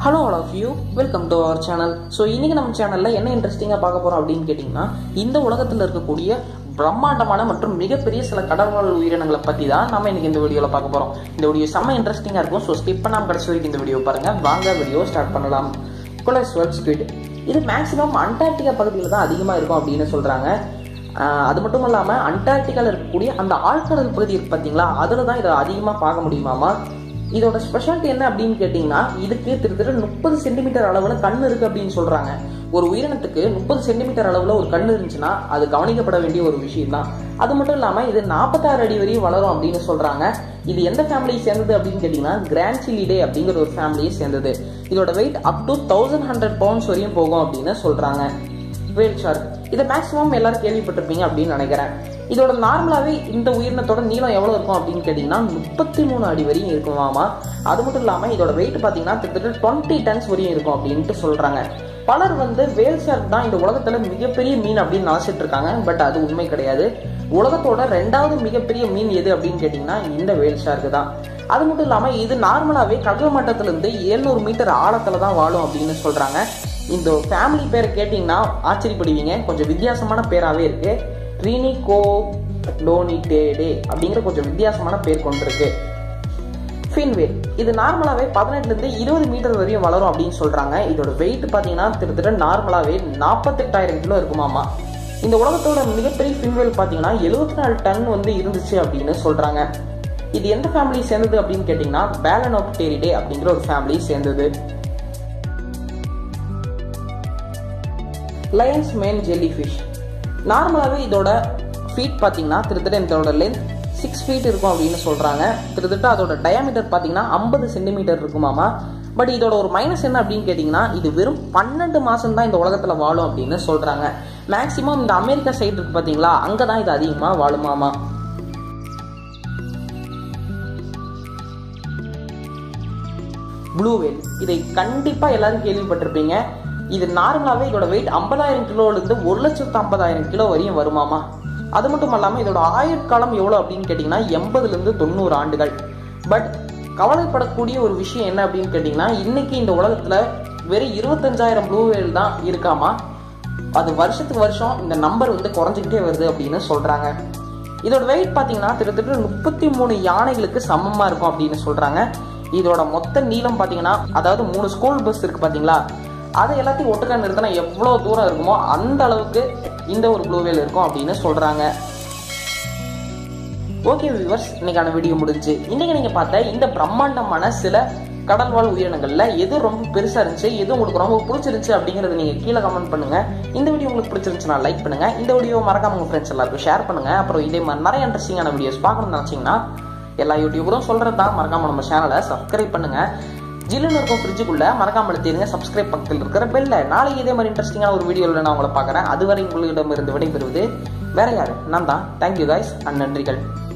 hello all of you welcome to our channel so இன்னைக்கு நம்ம சேனலில் என்ன இன்ட்ரெஸ்டிங்காக பார்க்க போகிறோம் அப்படின்னு கேட்டிங்கன்னா இந்த உலகத்தில் இருக்கக்கூடிய பிரம்மாண்டமான மற்றும் மிகப்பெரிய சில கடல்வாழ் உயிரினங்களை பற்றி தான் நம்ம இன்னைக்கு இந்த வீடியோவில் பார்க்க போகிறோம் இந்த வீடியோ செம்ம இன்ட்ரெஸ்டிங்காக இருக்கும் ஸோ ஸ்கிப் பண்ணாமல் கடைசி வரைக்கும் இந்த வீடியோ பாருங்கள் வாங்க வீடியோ ஸ்டார்ட் பண்ணலாம் கொலஸ்வல் ஸ்குவிட் இது மேக்ஸிமம் அண்டார்டிகா பகுதியில் தான் அதிகமாக இருக்கும் அப்படின்னு சொல்கிறாங்க அது மட்டும் இல்லாமல் அண்டார்டிகாவில் இருக்கக்கூடிய அந்த ஆழ்கடல் பகுதி இருக்கு பார்த்தீங்களா அதில் தான் இதை அதிகமாக பார்க்க முடியுமாமா இதோட ஸ்பெஷாலிட்டி என்ன அப்படின்னு கேட்டிங்கன்னா இதுக்கு கிட்டத்தட்ட முப்பது சென்டிமீட்டர் அளவில் கண் இருக்கு அப்படின்னு சொல்றாங்க ஒரு உயிரினத்துக்கு முப்பது சென்டிமீட்டர் அளவில் ஒரு கண் இருந்துச்சுன்னா அது கவனிக்கப்பட வேண்டிய ஒரு விஷயம் தான் அது மட்டும் இல்லாமல் இது நாற்பத்தாறு அடி வரையும் வளரும் அப்படின்னு சொல்றாங்க இது எந்த ஃபேமிலியை சேர்ந்தது அப்படின்னு கேட்டிங்கன்னா கிராண்ட்சிலிடே அப்படிங்கிற ஒரு ஃபேமிலியை சேர்ந்தது இதோட weight up to thousand hundred pounds வரையும் போகும் அப்படின்னு சொல்றாங்க வேல் ஷார்க் இதை மேக்ஸிமம் எல்லாரும் கேள்விப்பட்டிருப்பீங்க அப்படின்னு நினைக்கிறேன் இதோட நார்மலாகவே இந்த உயிரினத்தோட நீளம் எவ்வளோ இருக்கும் அப்படின்னு கேட்டிங்கன்னா முப்பத்தி மூணு அடி வரையும் இருக்குமாமா அது மட்டும் இல்லாமல் இதோட வெயிட் பார்த்தீங்கன்னா கிட்டத்தட்ட டுவெண்ட்டி டன்ஸ் வரையும் இருக்கும் அப்படின்ட்டு சொல்கிறாங்க பலர் வந்து வேல் ஷார்க் தான் இந்த உலகத்தில் மிகப்பெரிய மீன் அப்படின்னு நினச்சிட்டு இருக்காங்க பட் அது உண்மை கிடையாது உலகத்தோட ரெண்டாவது மிகப்பெரிய மீன் எது அப்படின்னு கேட்டிங்கன்னா இந்த வேல் ஷார்க்கு தான் அது மட்டும் இல்லாமல் இது நார்மலாகவே கடல் மட்டத்திலிருந்து எழுநூறு மீட்டர் ஆழத்தில் தான் வாழும் அப்படின்னு சொல்கிறாங்க இந்த ஃபேமிலி பேரை கேட்டிங்கன்னா ஆச்சரியப்படுவீங்க கொஞ்சம் வித்தியாசமான பேராகவே இருக்கு ட்ரீனிகோ டோனிடேடே அப்படிங்கிற கொஞ்சம் வித்தியாசமான பேர் கொண்டிருக்கு ஃபின்வேல் இது நார்மலாகவே பதினெட்டுலேருந்து இருபது மீட்டர் வரையும் வளரும் அப்படின்னு சொல்கிறாங்க இதோட வெயிட் பார்த்தீங்கன்னா கிட்டத்தட்ட நார்மலாகவே நாற்பத்தெட்டாயிரம் கிலோ இருக்குமாமா இந்த உலகத்தோட மிகப்பெரிய ஃபின்வேல் பார்த்தீங்கன்னா எழுபத்தி நாலு டன் வந்து இருந்துச்சு அப்படின்னு சொல்கிறாங்க இது எந்த ஃபேமிலி சேர்ந்தது அப்படின்னு கேட்டிங்கன்னா பேலனோப்டேரிடே அப்படிங்கிற ஒரு ஃபேமிலி சேர்ந்தது லயன்ஸ் மேன் ஜெல்லி ஃபிஷ் நார்மலாகவே இதோட ஃபீட் பார்த்தீங்கன்னா கிட்டத்தட்ட இதோட லென்த் சிக்ஸ் ஃபீட் இருக்கும் அப்படின்னு சொல்கிறாங்க கிட்டத்தட்ட அதோட டயாமீட்டர் பார்த்தீங்கன்னா ஐம்பது சென்டிமீட்டர் இருக்குமாமா பட் இதோட ஒரு மைனஸ் என்ன அப்படின்னு கேட்டிங்கன்னா இது வெறும் பன்னெண்டு மாதம் தான் இந்த உலகத்தில் வாழும் அப்படின்னு சொல்கிறாங்க மேக்ஸிமம் இந்த அமெரிக்கா சைடு இருக்கு பார்த்தீங்களா அங்கே தான் இது அதிகமாக வாழுமாமா ப்ளூ வேல் இதை கண்டிப்பாக எல்லாரும் கேள்விப்பட்டிருப்பீங்க இது நார்மலாகவே இதோட வெயிட் ஐம்பதாயிரம் கிலோலேருந்து ஒரு லட்சத்து ஐம்பதாயிரம் கிலோ வரையும் வருமாமா அது மட்டும் இல்லாமல் இதோட ஆயுட்காலம் எவ்வளோ அப்படின்னு கேட்டிங்கன்னா எண்பதுலேருந்து தொண்ணூறு ஆண்டுகள் பட் கவலைப்படக்கூடிய ஒரு விஷயம் என்ன அப்படின்னு கேட்டிங்கன்னா இன்னைக்கு இந்த உலகத்தில் வெறும் இருபத்தஞ்சாயிரம் ப்ளூ வேல் தான் இருக்காமா அது வருஷத்துக்கு வருஷம் இந்த நம்பர் வந்து குறைஞ்சிக்கிட்டே வருது அப்படின்னு சொல்கிறாங்க இதோட வெயிட் பார்த்தீங்கன்னா கிட்டத்தட்ட முப்பத்தி மூணு யானைகளுக்கு சமமாக இருக்கும் அப்படின்னு சொல்கிறாங்க இதோட மொத்த நீளம் பார்த்தீங்கன்னா அதாவது மூணு ஸ்கூல் பஸ் இருக்குது பார்த்தீங்களா அதை எல்லாத்தையும் ஒட்டுக்கா நிறுத்தினா எவ்வளோ தூரம் இருக்குமோ அந்த அளவுக்கு இந்த ஒரு ப்ளூவேல் இருக்கும் அப்படின்னு சொல்கிறாங்க ஓகே வியூவர்ஸ் இன்னைக்கான வீடியோ முடிஞ்சு இன்னைக்கு நீங்கள் பார்த்த இந்த பிரம்மாண்டமான சில கடல்வாழ் உயிரினங்கள்ல எது ரொம்ப பெருசா இருந்துச்சு எது உங்களுக்கு ரொம்ப பிடிச்சிருந்துச்சு அப்படிங்கறத நீங்க கீழே கமெண்ட் பண்ணுங்க இந்த வீடியோ உங்களுக்கு பிடிச்சிருந்துச்சுன்னா லைக் பண்ணுங்க இந்த வீடியோ மறக்காம உங்க ஃப்ரெண்ட்ஸ் எல்லாருக்கும் ஷேர் பண்ணுங்க அப்புறம் இதே மாதிரி நிறைய இன்ட்ரெஸ்டிங்கான வீடியோஸ் பார்க்கணும்னு நினைச்சீங்கன்னா எல்லா யூடியூபரும் சொல்றது தான் மறக்காம நம்ம சேனலை சப்ஸ்கிரைப் பண்ணுங்க ஜில்லுன்னு இருக்கும் ஃப்ரிட்ஜுக்குள்ள மறக்காம எடுத்துருங்க சப்ஸ்கிரைப் பக்கத்தில் இருக்கிற பெல்ல நாளைக்கு இதே மாதிரி இன்ட்ரெஸ்டிங்கான ஒரு வீடியோவில் நான் உங்களை பார்க்குறேன் அதுவரை உங்களிடம் இருந்து விடைபெறுவது வேற யாரு நான் தான் தேங்க்யூ காய்ஸ் அண்ட் நன்றிகள்